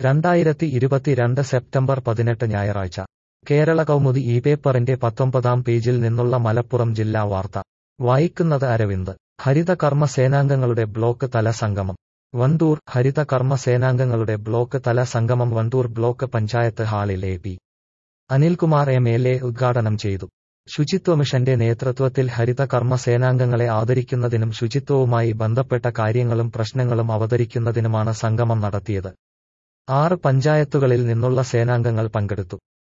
രണ്ടായിരത്തി ഇരുപത്തിരണ്ട് സെപ്റ്റംബർ പതിനെട്ട് ഞായറാഴ്ച കേരള കൗമുദി ഈ പേപ്പറിന്റെ പത്തൊമ്പതാം പേജിൽ നിന്നുള്ള മലപ്പുറം ജില്ലാ വാർത്ത വായിക്കുന്നത് അരവിന്ദ് ഹരിത കർമ്മ സേനാംഗങ്ങളുടെ ബ്ലോക്ക് തല സംഗമം വണ്ടൂർ ഹരിത കർമ്മ സേനാംഗങ്ങളുടെ ബ്ലോക്ക് തല സംഗമം വണ്ടൂർ ബ്ലോക്ക് പഞ്ചായത്ത് ഹാളിൽ A P Anilkumar M L A ഉദ്ഘാടനം ചെയ്തു ശുചിത്വ മിഷന്റെ നേതൃത്വത്തിൽ ഹരിത കർമ്മ സേനാംഗങ്ങളെ ആദരിക്കുന്നതിനും ശുചിത്വവുമായി ബന്ധപ്പെട്ട കാര്യങ്ങളും പ്രശ്നങ്ങളും അവതരിക്കുന്നതിനുമാണ് സംഗമം നടത്തിയത് ആറ് പഞ്ചായത്തുകളിൽ നിന്നുള്ള സേനാംഗങ്ങൾ പങ്കെടുത്തു